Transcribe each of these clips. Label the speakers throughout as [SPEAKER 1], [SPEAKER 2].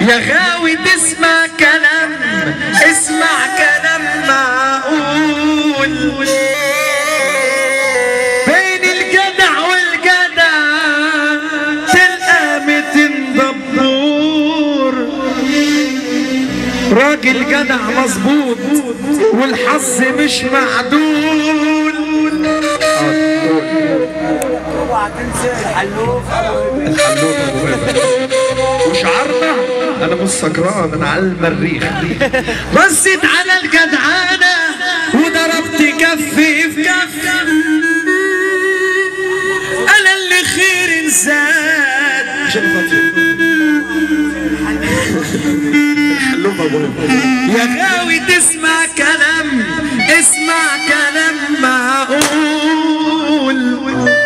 [SPEAKER 1] يا غاوي تسمع كلام اسمع كلام معقول بين الجدع والجدع تلقى ميتين دبور راجل جدع مظبوط والحظ مش معدول
[SPEAKER 2] اوعى تنسى الحلوف
[SPEAKER 1] الحلوف ابو هبه وشعرنا انا مش سكران انا على المريخ بصيت على الجدعانه وضربت كفي في كف انا اللي خير انسان عشان خاطري الحلوف ابو هبه يا غاوي تسمع كلام اسمع كلام معقول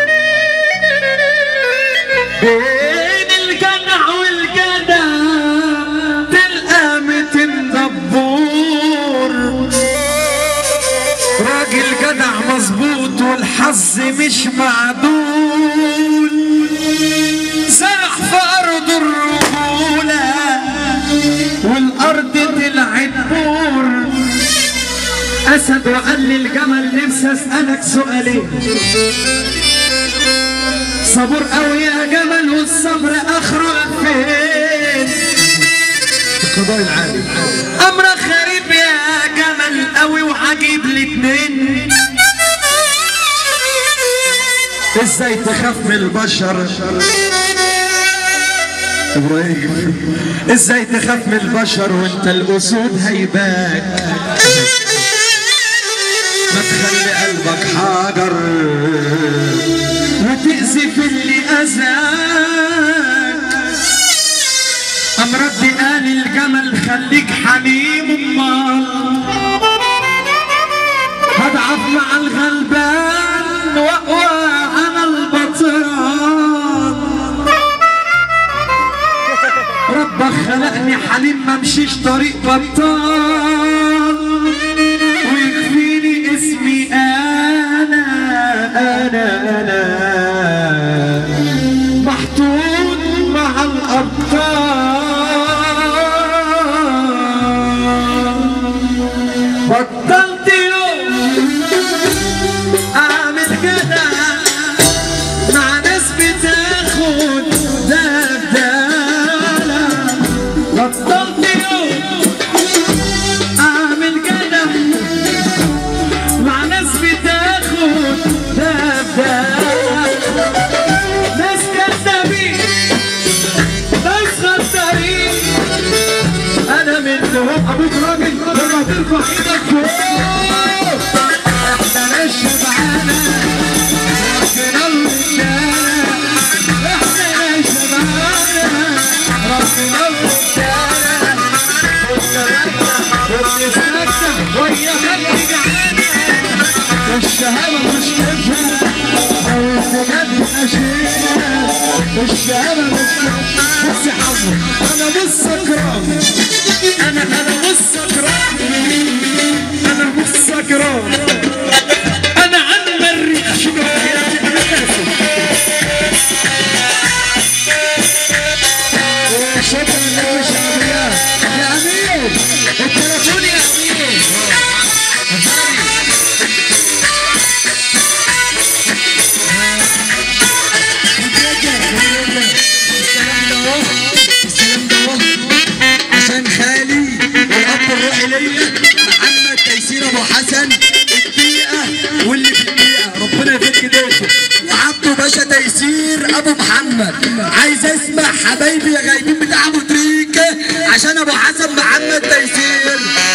[SPEAKER 1] بين الجدع والجدع تلقى ميتين دبور راجل جدع مظبوط والحظ مش معدول زرع في ارض الرجوله والارض طلعت بور اسد وقال للجمل نفسي اسالك سؤالين صبور قوي يا جمل والصبر اخره فين القضاء العالي امرك غريب يا جمل قوي وعجيب الاتنين ازاي تخاف من البشر ابراهيم ازاي تخاف من البشر وانت الاسود هيباك ما تخلي قلبك حجر وتأذي في اللي أذاك أم ربي قال الجمل خليك حليم أمال هضعف مع الغلبان وأقوى على البطران ربك خلقني حليم ما مشيش طريق بطال ويكفيني اسمي انا انا انا محطوط مع الابطال بطلت يوم اعمل كده مع ناس بتاخد دبدالة بطلت يوم اعمل كده مع ناس بتاخد دبدالة ناس كذابين ناس خسارين انا منهم ابوك راجل لما ترفع ايدك فوق احنا مش معانا ربنا الرجالة احنا مش معانا ربنا الرجالة وبنستمتع ويا خلق جعانة الشهامة مش كيفها أو الزجاج أشياء الشهامة مش كيفها بص يا حمو أنا مش سكران أنا أنا مش سكران أنا مش سكران أنا عن المريخ شنو حياتي أنا كاسب شكرا لك شعبيات يا أمير التليفون يا أمير
[SPEAKER 2] السلام ده عشان خالي والاب الروحي ليا محمد تيسير ابو حسن الدقيقه واللي في الدقيقه ربنا يفك ديته وعبده باشا تيسير ابو محمد عايز اسمع حبايبي يا غايبين بتاع ابو تريكه عشان ابو حسن محمد تيسير